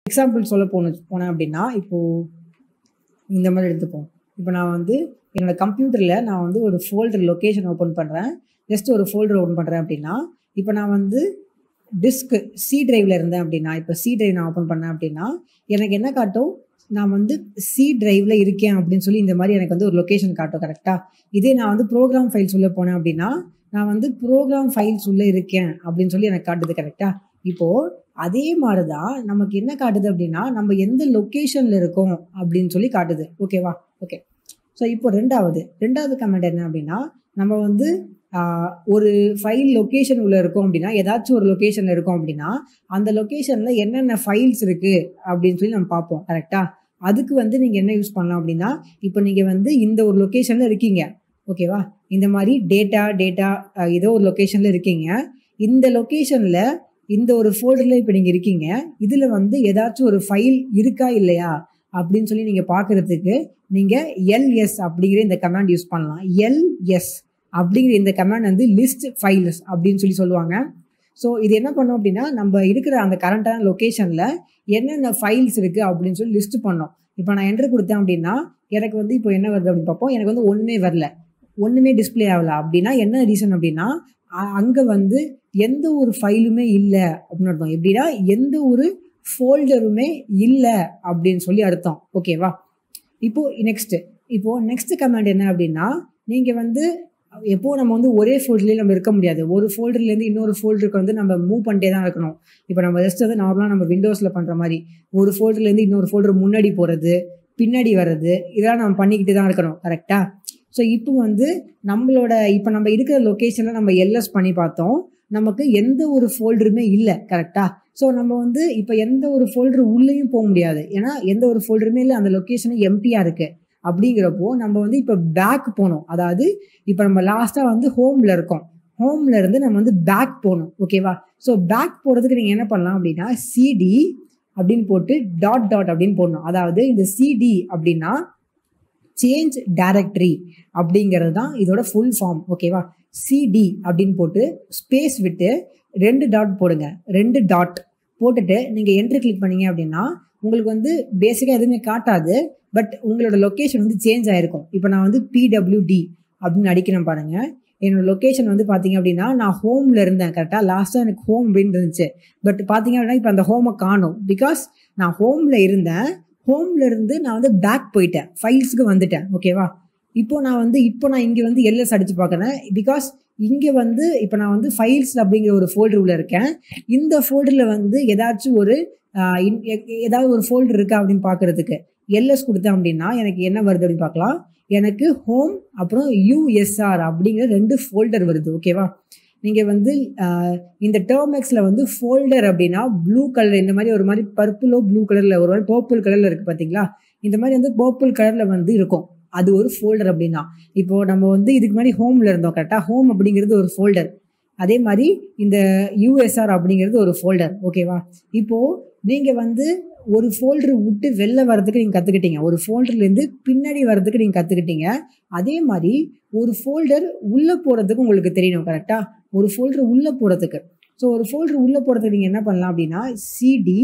example சொல்ல போன போனேன் அப்படின்னா இப்போது இந்த மாதிரி எடுத்துப்போம் இப்போ நான் வந்து என்னோட கம்ப்யூட்டரில் நான் வந்து ஒரு ஃபோல்டர் லொக்கேஷன் ஓப்பன் பண்ணுறேன் ஜஸ்ட் ஒரு ஃபோல்டர் ஓப்பன் பண்ணுறேன் அப்படின்னா இப்போ நான் வந்து டிஸ்க் சி டிரைவில் இருந்தேன் அப்படின்னா இப்போ சி டிரைவ் நான் ஓப்பன் பண்ணேன் அப்படின்னா எனக்கு என்ன காட்டும் நான் வந்து சி டிரைவில் இருக்கேன் அப்படின்னு சொல்லி இந்த மாதிரி எனக்கு வந்து ஒரு லொக்கேஷன் காட்டும் கரெக்டாக இதே நான் வந்து ப்ரோக்ராம் ஃபைல்ஸ் உள்ளே போனேன் அப்படின்னா நான் வந்து ப்ரோக்ராம் ஃபைல்ஸ் உள்ளே இருக்கேன் அப்படின்னு சொல்லி எனக்கு காட்டுது கரெக்டாக இப்போது அதே மாதிரி தான் நமக்கு என்ன காட்டுது அப்படின்னா நம்ம எந்த லொக்கேஷனில் இருக்கோம் அப்படின்னு சொல்லி காட்டுது ஓகேவா ஓகே ஸோ இப்போ ரெண்டாவது ரெண்டாவது கமெண்ட் என்ன அப்படின்னா நம்ம வந்து ஆஹ், ஒரு ஃபைல் லொக்கேஷன் உள்ள இருக்கோம் அப்படின்னா ஏதாச்சும் ஒரு லொக்கேஷனில் இருக்கோம் அப்படின்னா அந்த லொக்கேஷனில் என்னென்ன ஃபைல்ஸ் இருக்குது அப்படின்னு சொல்லி நம்ம பார்ப்போம் கரெக்டாக அதுக்கு வந்து நீங்கள் என்ன யூஸ் பண்ணலாம் அப்படின்னா இப்போ நீங்கள் வந்து இந்த ஒரு லொக்கேஷனில் இருக்கீங்க ஓகேவா இந்த மாதிரி டேட்டா டேட்டா ஏதோ ஒரு லொக்கேஷனில் இருக்கீங்க இந்த லொக்கேஷனில் இந்த ஒரு ஃபோல்டரில் இப்போ நீங்கள் இருக்கீங்க இதில் வந்து ஏதாச்சும் ஒரு ஃபைல் இருக்கா இல்லையா அப்படின்னு சொல்லி நீங்கள் பார்க்குறதுக்கு நீங்கள் எல்எஸ் அப்படிங்கிற இந்த கமாண்ட் யூஸ் பண்ணலாம் எல்எஸ் அப்படிங்கிற இந்த கமாண்ட் வந்து லிஸ்ட் ஃபைல்ஸ் அப்படின்னு சொல்லி சொல்லுவாங்க ஸோ இது என்ன பண்ணோம் அப்படின்னா நம்ம இருக்கிற அந்த கரண்ட்டான லொக்கேஷனில் என்னென்ன ஃபைல்ஸ் இருக்குது அப்படின்னு சொல்லி லிஸ்ட் பண்ணோம் இப்போ நான் என்ட்ரு கொடுத்தேன் அப்படின்னா எனக்கு வந்து இப்போ என்ன வருது அப்படின்னு பார்ப்போம் எனக்கு வந்து ஒன்றுமே வரல ஒன்றுமே டிஸ்ப்ளே ஆகல அப்படின்னா என்ன ரீசன் அப்படின்னா அங்கே வந்து எந்த ஒரு ஃபைலுமே இல்லை அப்படின்னு அர்த்தம் எப்படின்னா எந்த ஒரு ஃபோல்டருமே இல்லை அப்படின்னு சொல்லி அர்த்தம் ஓகேவா இப்போ நெக்ஸ்ட் இப்போ நெக்ஸ்ட் கமாண்ட் என்ன அப்படின்னா நீங்கள் வந்து எப்போ நம்ம வந்து ஒரே ஃபோல்டர்லேயே நம்ம இருக்க முடியாது ஒரு ஃபோல்டர்லேருந்து இன்னொரு ஃபோல்டருக்கு வந்து நம்ம மூவ் பண்ணிட்டே தான் இருக்கணும் இப்போ நம்ம ஜஸ்ட் வந்து நார்மலாக நம்ம விண்டோஸில் பண்ணுற மாதிரி ஒரு ஃபோல்டர்லேருந்து இன்னொரு ஃபோல்டர் முன்னாடி போகிறது பின்னாடி வர்றது இதெல்லாம் நம்ம பண்ணிக்கிட்டு தான் இருக்கணும் கரெக்டாக ஸோ இப்போ வந்து நம்மளோட இப்போ நம்ம இருக்கிற லொக்கேஷனில் நம்ம எல்எஸ் பண்ணி பார்த்தோம் நமக்கு எந்த ஒரு ஃபோல்டருமே இல்லை கரெக்டாக ஸோ நம்ம வந்து இப்போ எந்த ஒரு ஃபோல்டர் உள்ளேயும் போக முடியாது ஏன்னா எந்த ஒரு ஃபோல்டருமே இல்லை அந்த லொக்கேஷனே எம்டியாக இருக்குது அப்படிங்கிறப்போ நம்ம வந்து இப்போ பேக் போகணும் அதாவது இப்போ நம்ம லாஸ்ட்டாக வந்து ஹோமில் இருக்கோம் ஹோம்ல இருந்து நம்ம வந்து பேக் போகணும் ஓகேவா ஸோ பேக் போகிறதுக்கு நீங்கள் என்ன பண்ணலாம் அப்படின்னா சிடி அப்படின்னு போட்டு டாட் டாட் அப்படின்னு போடணும் அதாவது இந்த சிடி அப்படின்னா சேஞ்ச் டைரக்டரி அப்படிங்கிறது தான் இதோட ஃபுல் ஃபார்ம் ஓகேவா சிடி அப்படின்னு போட்டு ஸ்பேஸ் விட்டு ரெண்டு டாட் போடுங்க ரெண்டு டாட் போட்டுட்டு நீங்கள் என்ட்ரி கிளிக் பண்ணீங்க அப்படின்னா உங்களுக்கு வந்து பேசிக்காக எதுவுமே காட்டாது பட் உங்களோட லொக்கேஷன் வந்து சேஞ்ச் ஆயிருக்கும் இப்போ நான் வந்து பிடபிள்யூடி அப்படின்னு அடிக்கிறேன் பாருங்க என்னோட லொக்கேஷன் வந்து பார்த்தீங்க அப்படின்னா நான் ஹோமில் இருந்தேன் கரெக்டாக லாஸ்ட்டாக எனக்கு ஹோம் அப்படின்னு இருந்துச்சு பட் பார்த்தீங்க அப்படின்னா இப்போ அந்த ஹோமை காணும் பிகாஸ் நான் ஹோமில் இருந்தேன் ஹோம்ல இருந்து நான் வந்து பேக் போயிட்டேன் ஃபைல்ஸுக்கு வந்துட்டேன் ஓகேவா இப்போ நான் வந்து இப்போ நான் இங்கே வந்து எல்எஸ் அடிச்சு பார்க்குறேன் பிகாஸ் இங்கே வந்து இப்போ நான் வந்து ஃபைல்ஸ் அப்படிங்கிற ஒரு ஃபோல்டர் உள்ள இருக்கேன் இந்த ஃபோல்டரில் வந்து ஏதாச்சும் ஒரு ஆஹ், இன்- எ- ஏதாவது ஒரு ஃபோல்டர் இருக்கா அப்படின்னு பார்க்கறதுக்கு எல்எஸ் கொடுத்தேன் அப்படின்னா எனக்கு என்ன வருது அப்படின்னு பார்க்கலாம் எனக்கு ஹோம் அப்புறம் யூஎஸ்ஆர் அப்படிங்கிற ரெண்டு ஃபோல்டர் வருது ஓகேவா நீங்கள் வந்து ஆஹ், இந்த டேர்மெக்ஸில் வந்து ஃபோல்டர் அப்படின்னா ப்ளூ கலர் இந்த மாதிரி ஒரு மாதிரி பர்பிளோ ப்ளூ கலரில் ஒரு மாதிரி பர்பிள் கலரில் இருக்குது பார்த்தீங்களா இந்த மாதிரி வந்து பர்பிள் கலரில் வந்து இருக்கும் அது ஒரு ஃபோல்டர் அப்படின்னா இப்போ நம்ம வந்து இதுக்கு முன்னாடி ஹோமில் இருந்தோம் கரெக்டாக ஹோம் அப்படிங்கிறது ஒரு ஃபோல்டர் அதே மாதிரி இந்த யூஎஸ்ஆர் அப்படிங்கிறது ஒரு ஃபோல்டர் ஓகேவா இப்போது நீங்கள் வந்து ஒரு ஃபோல்டர் விட்டு வெளில வர்றதுக்கு நீங்கள் கற்றுக்கிட்டீங்க ஒரு ஃபோல்டர்லேருந்து பின்னாடி வர்றதுக்கு நீங்கள் கற்றுக்கிட்டீங்க அதே மாதிரி ஒரு ஃபோல்டர் உள்ளே போகிறதுக்கு உங்களுக்கு தெரியணும் கரெக்டாக ஒரு ஃபோல்டர் உள்ளே போகிறதுக்கு ஸோ ஒரு ஃபோல்டர் உள்ளே போகிறதுக்கு நீங்கள் என்ன பண்ணலாம் அப்படின்னா சிடி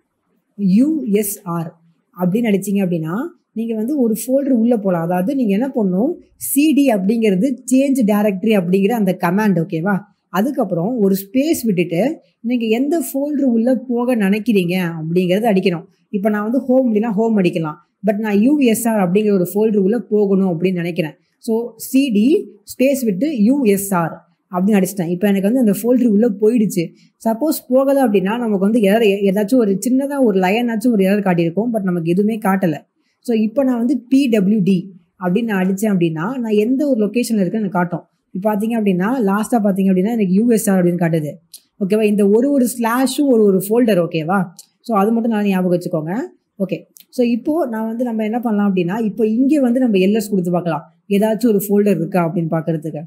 யூஎஸ்ஆர் அப்படின்னு அடிச்சீங்க அப்படின்னா நீங்கள் வந்து ஒரு ஃபோல்டர் உள்ளே போகலாம் அதாவது நீங்கள் என்ன பண்ணணும் சிடி அப்படிங்கிறது சேஞ்ச் டைரக்டரி அப்படிங்கிற அந்த கமாண்ட் ஓகேவா அதுக்கப்புறம் ஒரு ஸ்பேஸ் விட்டுட்டு நீங்கள் எந்த ஃபோல்டர் உள்ளே போக நினைக்கிறீங்க அப்படிங்கிறத அடிக்கணும் இப்போ நான் வந்து ஹோம் அப்படின்னா ஹோம் அடிக்கலாம் பட் நான் யூஎஸ்ஆர் அப்படிங்கிற ஒரு ஃபோல்டர் உள்ளே போகணும் அப்படின்னு நினைக்கிறேன் ஸோ சிடி ஸ்பேஸ் விட்டு யூஎஸ்ஆர் அப்படின்னு அடிச்சிட்டேன் இப்போ எனக்கு வந்து அந்த ஃபோல்டர் உள்ளே போயிடுச்சு சப்போஸ் போகலை அப்படின்னா நமக்கு வந்து எரர் ஏதாச்சும் ஒரு சின்னதாக ஒரு லைனாச்சும் ஒரு எரர் காட்டியிருக்கும் பட் நமக்கு எதுவுமே காட்டலை ஸோ இப்போ நான் வந்து பிடபிள்யூடி அப்படின்னு நான் அடித்தேன் அப்படின்னா நான் எந்த ஒரு லொக்கேஷனில் இருக்கேன்னு எனக்கு காட்டும் இப்போ பார்த்தீங்க அப்படின்னா லாஸ்ட்டாக பார்த்தீங்க அப்படின்னா எனக்கு யூஎஸ்ஆர் அப்படின்னு காட்டுது ஓகேவா இந்த ஒரு ஒரு ஸ்லாஷும் ஒரு ஒரு ஃபோல்டர் ஓகேவா ஸோ அது மட்டும் நான் ஞாபகம் வச்சுக்கோங்க ஓகே ஸோ இப்போது நான் வந்து நம்ம என்ன பண்ணலாம் அப்படின்னா இப்போ இங்கே வந்து நம்ம எல்எஸ் கொடுத்து பார்க்கலாம் ஏதாச்சும் ஒரு ஃபோல்டர் இருக்கா அப்படின்னு பார்க்கறதுக்கு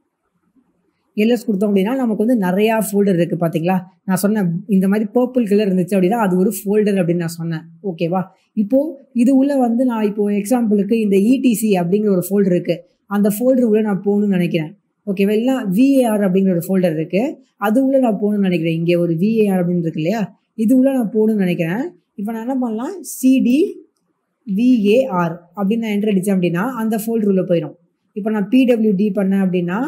எல்எஸ் கொடுத்தோம் அப்படின்னா நமக்கு வந்து நிறையா ஃபோல்டர் இருக்குது பார்த்தீங்களா நான் சொன்னேன் இந்த மாதிரி பர்பிள் கலர் இருந்துச்சு அப்படின்னா அது ஒரு ஃபோல்டர் அப்படின்னு நான் சொன்னேன் ஓகேவா இப்போது இது உள்ள வந்து நான் இப்போ எக்ஸாம்பிளுக்கு இந்த இடிசி அப்படிங்கிற ஒரு ஃபோல்டர் இருக்குது அந்த ஃபோல்டர் உள்ள நான் போகணும்னு நினைக்கிறேன் ஓகேவா இல்லை விஏஆர் அப்படிங்கிற ஒரு ஃபோல்டர் இருக்குது அது உள்ள நான் போகணும்னு நினைக்கிறேன் இங்கே ஒரு விஏஆர் அப்படின்னு இருக்கு இல்லையா இது உள்ள நான் போகணும்னு நினைக்கிறேன் இப்போ நான் என்ன பண்ணலாம் சிடி விஏஆர் அப்படின்னு நான் என்ட்ரு அடித்தேன் அப்படின்னா அந்த ஃபோல்டர் உள்ள போயிடும் இப்போ நான் பிடபிள்யூடி பண்ணேன் அப்படின்னா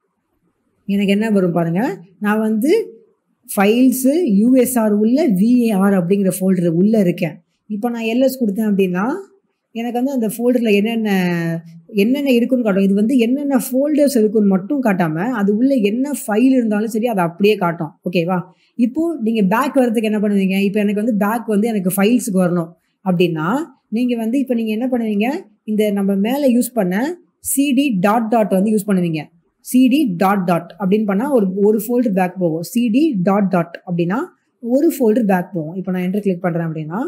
எனக்கு என்ன வரும் பாருங்க நான் வந்து ஃபைல்ஸு யூஎஸ்ஆர் உள்ள விஏஆர் அப்படிங்கிற ஃபோல்டர் உள்ளே இருக்கேன் இப்போ நான் எல்எஸ் கொடுத்தேன் அப்படின்னா எனக்கு வந்து அந்த ஃபோல்டரில் என்னென்ன என்னென்ன இருக்குன்னு காட்டும் இது வந்து என்னென்ன ஃபோல்டர்ஸ் இருக்குன்னு மட்டும் காட்டாமல் அது உள்ள என்ன ஃபைல் இருந்தாலும் சரி அதை அப்படியே காட்டும் ஓகேவா இப்போது நீங்கள் பேக் வரதுக்கு என்ன பண்ணுவீங்க இப்போ எனக்கு வந்து பேக் வந்து எனக்கு ஃபைல்ஸுக்கு வரணும் அப்படின்னா நீங்கள் வந்து இப்போ நீங்கள் என்ன பண்ணுவீங்க இந்த நம்ம மேலே யூஸ் பண்ண சிடி டாட் டாட் வந்து யூஸ் பண்ணுவீங்க சிடி டாட் டாட் அப்படின்னு பண்ணால் ஒரு ஒரு ஃபோல்டர் பேக் போகும் சிடி டாட் டாட் அப்படின்னா ஒரு ஃபோல்டர் பேக் போகும் இப்போ நான் என்ட்ரு கிளிக் பண்ணுறேன் அப்படின்னா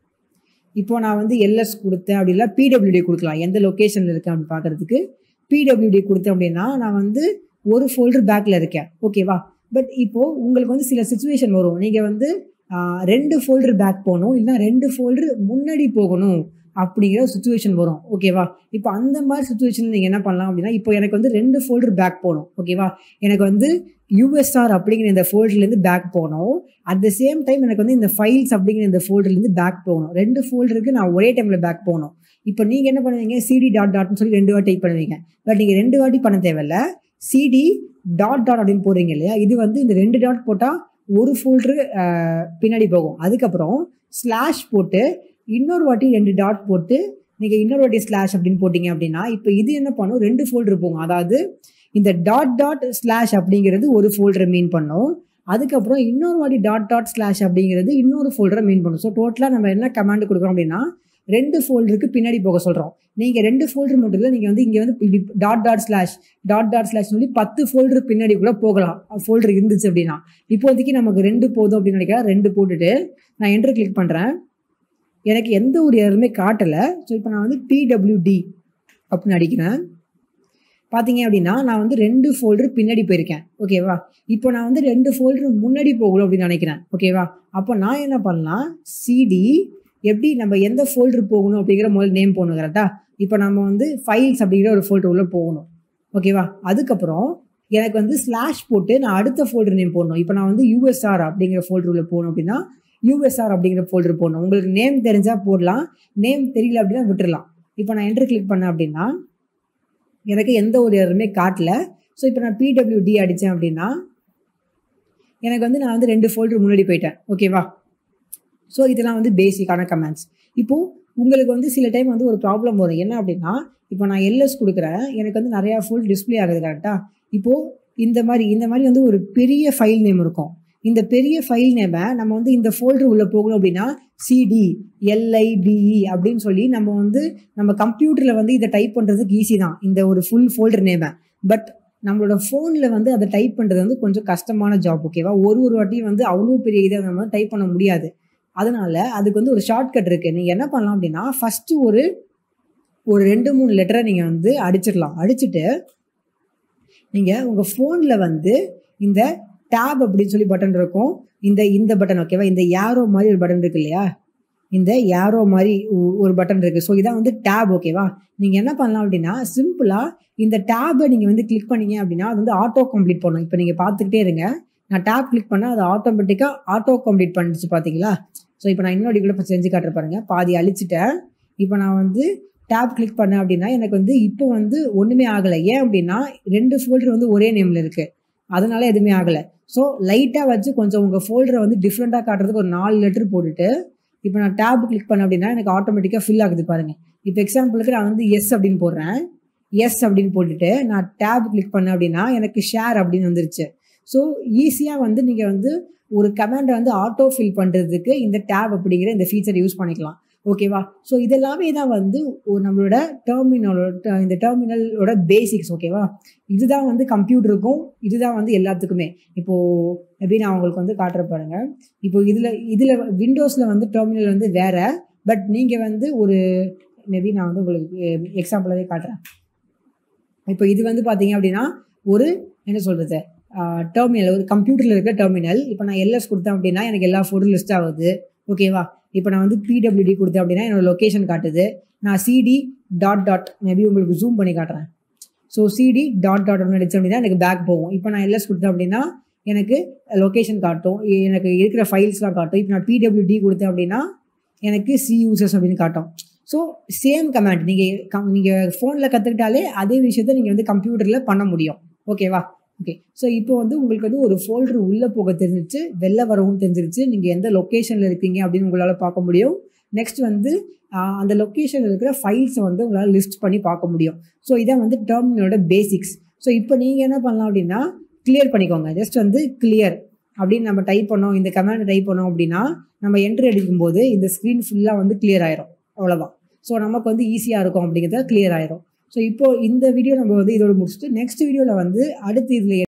இப்போ நான் வந்து எல்எஸ் கொடுத்தேன் அப்படி இல்லை பிடபிள்யூடி கொடுக்கலாம் எந்த லொக்கேஷனில் இருக்கேன் அப்படின்னு பார்க்குறதுக்கு பிடபிள்யூடி கொடுத்தேன் அப்படின்னா நான் வந்து ஒரு ஃபோல்டர் பேக்கில் இருக்கேன் ஓகேவா பட் இப்போது உங்களுக்கு வந்து சில சுச்சுவேஷன் வரும் நீங்கள் வந்து ரெண்டு ஃபோல்டர் பேக் போகணும் இல்லைனா ரெண்டு ஃபோல்டர் முன்னாடி போகணும் அப்படிங்கிற சுச்சுவேஷன் வரும் ஓகேவா இப்போ அந்த மாதிரி சுச்சுவேஷன் நீங்கள் என்ன பண்ணலாம் அப்படின்னா இப்போ எனக்கு வந்து ரெண்டு ஃபோல்டர் பேக் போகணும் ஓகேவா எனக்கு வந்து யூஎஸ்ஆர் அப்படிங்கிற இந்த ஃபோல்டர்லேருந்து பேக் போகணும் அட் த சேம் டைம் எனக்கு வந்து இந்த ஃபைல்ஸ் அப்படிங்கிற இந்த ஃபோல்டர்லேருந்து பேக் போகணும் ரெண்டு ஃபோல்டருக்கு நான் ஒரே டைமில் பேக் போகணும் இப்போ நீங்கள் என்ன பண்ணுவீங்க சிடி டாட் டாட்னு சொல்லி ரெண்டு வாட்டி டைப் பண்ணுவீங்க பட் நீங்கள் ரெண்டு வாட்டி பண்ண தேவையில்ல சிடி டாட் டாட் அப்படின்னு போடுறீங்க இல்லையா இது வந்து இந்த ரெண்டு டாட் போட்டால் ஒரு ஃபோல்டரு பின்னாடி போகும் அதுக்கப்புறம் ஸ்லாஷ் போட்டு இன்னொரு வாட்டி ரெண்டு டாட் போட்டு நீங்கள் இன்னொரு வாட்டி ஸ்லாஷ் அப்படின்னு போட்டிங்க அப்படின்னா இப்போ இது என்ன பண்ணும் ரெண்டு ஃபோல்டர் போகும் அதாவது இந்த டாட் டாட் ஸ்லாஷ் அப்படிங்கிறது ஒரு ஃபோல்டரை மீன் பண்ணும் அதுக்கப்புறம் இன்னொரு வாட்டி டாட் டாட் ஸ்லாஷ் அப்படிங்கிறது இன்னொரு ஃபோல்டரை மீன் பண்ணும் ஸோ டோட்டலாக நம்ம என்ன கமாண்ட் கொடுக்குறோம் அப்படின்னா ரெண்டு ஃபோல்டருக்கு பின்னாடி போக சொல்கிறோம் நீங்கள் ரெண்டு ஃபோல்டர் மட்டும் இல்லை நீங்கள் வந்து இங்கே வந்து இப்படி dot dot slash dot dot slash சொல்லி பத்து ஃபோல்டர் பின்னாடி கூட போகலாம் ஃபோல்டர் இருந்துச்சு அப்படின்னா இப்போதைக்கு நமக்கு ரெண்டு போதும் அப்படின்னு நினைக்கிறேன் ரெண்டு போட்டுட்டு நான் என்ட்ரு கிளிக் பண்ணுறேன் எனக்கு எந்த ஒரு எருமே காட்டலை ஸோ இப்போ நான் வந்து பிடபிள்யூடி அப்படின்னு அடிக்கிறேன் பார்த்தீங்க அப்படின்னா நான் வந்து ரெண்டு ஃபோல்டர் பின்னாடி போயிருக்கேன் ஓகேவா இப்போ நான் வந்து ரெண்டு ஃபோல்டர் முன்னாடி போகணும் அப்படின்னு நினைக்கிறேன் ஓகேவா அப்போ நான் என்ன பண்ணலாம் சிடி எப்படி நம்ம எந்த ஃபோல்டர் போகணும் அப்படிங்கிற முதல் நேம் போகணும் கரெக்டா இப்போ நம்ம வந்து ஃபைல்ஸ் அப்படிங்கிற ஒரு ஃபோல்டர் உள்ள போகணும் ஓகேவா அதுக்கப்புறம் எனக்கு வந்து ஸ்லாஷ் போட்டு நான் அடுத்த ஃபோல்டர் நேம் போடணும் இப்போ நான் வந்து யூஎஸ்ஆர் அப்படிங்கிற ஃபோல்டர் உள்ள போகணும் அப்படின்னா யூஎஸ்ஆர் அப்படிங்கிற ஃபோல்டர் போடணும் உங்களுக்கு நேம் தெரிஞ்சால் போடலாம் நேம் தெரியல அப்படின்னா விட்டுறலாம் இப்போ நான் என்ட்ரு கிளிக் பண்ணேன் அப்படின்னா எனக்கு எந்த ஒரு எருமே காட்டல ஸோ இப்போ நான் பிடபிள்யூடி அடித்தேன் அப்படின்னா எனக்கு வந்து நான் வந்து ரெண்டு ஃபோல்டர் முன்னாடி போயிட்டேன் ஓகேவா ஸோ இதெல்லாம் வந்து பேசிக்கான கமெண்ட்ஸ் இப்போது உங்களுக்கு வந்து சில டைம் வந்து ஒரு ப்ராப்ளம் வரும் என்ன அப்படின்னா இப்போ நான் எல்எஸ் கொடுக்குறேன் எனக்கு வந்து நிறையா ஃபுல் டிஸ்பிளே ஆகுது கரெக்டாக இப்போது இந்த மாதிரி இந்த மாதிரி வந்து ஒரு பெரிய ஃபைல் நேம் இருக்கும் இந்த பெரிய ஃபைல் நேமை நம்ம வந்து இந்த ஃபோல்டர் உள்ளே போகணும் அப்படின்னா சிடி எல்ஐபிஇ அப்படின்னு சொல்லி நம்ம வந்து நம்ம கம்ப்யூட்டரில் வந்து இதை டைப் பண்ணுறதுக்கு ஈஸி தான் இந்த ஒரு ஃபுல் ஃபோல்டர் நேமை பட் நம்மளோட ஃபோனில் வந்து அதை டைப் பண்ணுறது வந்து கொஞ்சம் கஷ்டமான ஜாப் ஓகேவா ஒரு ஒரு வாட்டியும் வந்து அவ்வளோ பெரிய இதை நம்ம டைப் பண்ண முடியாது அதனால அதுக்கு வந்து ஒரு ஷார்ட்கட் இருக்குது நீங்கள் என்ன பண்ணலாம் அப்படின்னா ஃபஸ்ட்டு ஒரு ஒரு ரெண்டு மூணு லெட்டரை நீங்கள் வந்து அடிச்சிடலாம் அடிச்சுட்டு நீங்கள் உங்கள் ஃபோனில் வந்து இந்த டேப் அப்படின்னு சொல்லி பட்டன் இருக்கும் இந்த இந்த பட்டன் ஓகேவா இந்த யாரோ மாதிரி ஒரு பட்டன் இருக்கு இல்லையா இந்த யாரோ மாதிரி ஒரு பட்டன் இருக்குது ஸோ இதான் வந்து டேப் ஓகேவா நீங்கள் என்ன பண்ணலாம் அப்படின்னா சிம்பிளாக இந்த டேபை நீங்கள் வந்து கிளிக் பண்ணீங்க அப்படின்னா அது வந்து ஆட்டோ கம்ப்ளீட் பண்ணும் இப்போ நீங்கள் பார்த்துக்கிட்டே இருங்க நான் டேப் கிளிக் பண்ணால் அது ஆட்டோமேட்டிக்காக ஆட்டோ கம்ப்ளீட் பண்ணிடுச்சு பார்த்தீங்களா ஸோ இப்போ நான் இன்னொரு கூட இப்போ செஞ்சு காட்டுற பாருங்க பாதி அழிச்சிட்டேன் இப்போ நான் வந்து டேப் கிளிக் பண்ணேன் அப்படின்னா எனக்கு வந்து இப்போ வந்து ஒன்றுமே ஆகலை ஏன் அப்படின்னா ரெண்டு ஃபோல்டர் வந்து ஒரே நேமில் இருக்குது அதனால எதுவுமே ஆகலை ஸோ லைட்டாக வச்சு கொஞ்சம் உங்கள் ஃபோல்டரை வந்து டிஃப்ரெண்ட்டாக காட்டுறதுக்கு ஒரு நாலு லெட்டர் போட்டுட்டு இப்போ நான் டேப் கிளிக் பண்ணேன் அப்படின்னா எனக்கு ஆட்டோமேட்டிக்காக ஃபில் ஆகுது பாருங்கள் இப்போ எக்ஸாம்பிளுக்கு நான் வந்து எஸ் அப்படின்னு போடுறேன் எஸ் அப்படின்னு போட்டுட்டு நான் டேப் கிளிக் பண்ணேன் அப்படின்னா எனக்கு ஷேர் அப்படின்னு வந்துருச்சு ஸோ ஈஸியாக வந்து நீங்கள் வந்து ஒரு கமாண்டை வந்து ஆட்டோ ஃபில் பண்ணுறதுக்கு இந்த டேப் அப்படிங்கிற இந்த ஃபீச்சர் யூஸ் பண்ணிக்கலாம் ஓகேவா ஸோ இதெல்லாமே தான் வந்து நம்மளோட டெர்மினலோட இந்த டெர்மினலோட பேசிக்ஸ் ஓகேவா இதுதான் வந்து கம்ப்யூட்டருக்கும் இதுதான் வந்து எல்லாத்துக்குமே இப்போது எப்படி நான் உங்களுக்கு வந்து காட்டுற பாருங்க இப்போ இதில் இதில் விண்டோஸில் வந்து டெர்மினல் வந்து வேற பட் நீங்கள் வந்து ஒரு மேபி நான் வந்து உங்களுக்கு எக்ஸாம்பிளாகவே காட்டுறேன் இப்போ இது வந்து பார்த்தீங்க அப்படின்னா ஒரு என்ன சொல்கிறது டெர்மினல் ஒரு கம்ப்யூட்டரில் இருக்க டெர்மினல் இப்போ நான் எல்எஸ் கொடுத்தேன் அப்படின்னா எனக்கு எல்லா ஃபோட்டோ லிஸ்ட் ஆகுது ஓகேவா இப்போ நான் வந்து பிடபிள்யூடி கொடுத்தேன் அப்படின்னா என்னோட லொக்கேஷன் காட்டுது நான் சிடி டாட் டாட் மேபி உங்களுக்கு ஜூம் பண்ணி காட்டுறேன் ஸோ சிடி டாட் டாட் ஒன்று அடித்தேன் அப்படின்னா எனக்கு பேக் போகும் இப்போ நான் எல்எஸ் கொடுத்தேன் அப்படின்னா எனக்கு லொக்கேஷன் காட்டும் எனக்கு இருக்கிற ஃபைல்ஸ்லாம் காட்டும் இப்போ நான் பிடபிள்யூடி கொடுத்தேன் அப்படின்னா எனக்கு சி யூசர்ஸ் அப்படின்னு காட்டும் ஸோ சேம் கமாண்ட் நீங்கள் கம் நீங்கள் ஃபோனில் கற்றுக்கிட்டாலே அதே விஷயத்த நீங்கள் வந்து கம்ப்யூட்டரில் பண்ண முடியும் ஓகேவா ஓகே ஸோ இப்போ வந்து உங்களுக்கு வந்து ஒரு ஃபோல்டர் உள்ளே போக தெரிஞ்சிருச்சு வெளில வரவும் தெரிஞ்சிருச்சு நீங்கள் எந்த லொக்கேஷனில் இருக்கீங்க அப்படின்னு உங்களால் பார்க்க முடியும் நெக்ஸ்ட் வந்து ஆஹ், அந்த லொக்கேஷனில் இருக்கிற ஃபைல்ஸை வந்து உங்களால் லிஸ்ட் பண்ணி பார்க்க முடியும் ஸோ இதான் வந்து டெர்மினலோட பேசிக்ஸ் ஸோ இப்போ நீங்கள் என்ன பண்ணலாம் அப்படின்னா கிளியர் பண்ணிக்கோங்க ஜஸ்ட் வந்து கிளியர் அப்படின்னு நம்ம டைப் பண்ணோம் இந்த கமாண்ட் டைப் பண்ணோம் அப்படின்னா நம்ம என்ட்ரி அடிக்கும்போது இந்த ஸ்க்ரீன் ஃபுல்லாக வந்து கிளியர் ஆயிரும் அவ்வளோதான் ஸோ நமக்கு வந்து ஈஸியாக இருக்கும் அப்படிங்கிறத கிளியர் ஆயிரும் ஸோ இப்போ இந்த வீடியோ நம்ம வந்து இதோட முடிச்சுட்டு நெக்ஸ்ட் வீடியோவில் வந்து அடுத்து இதில்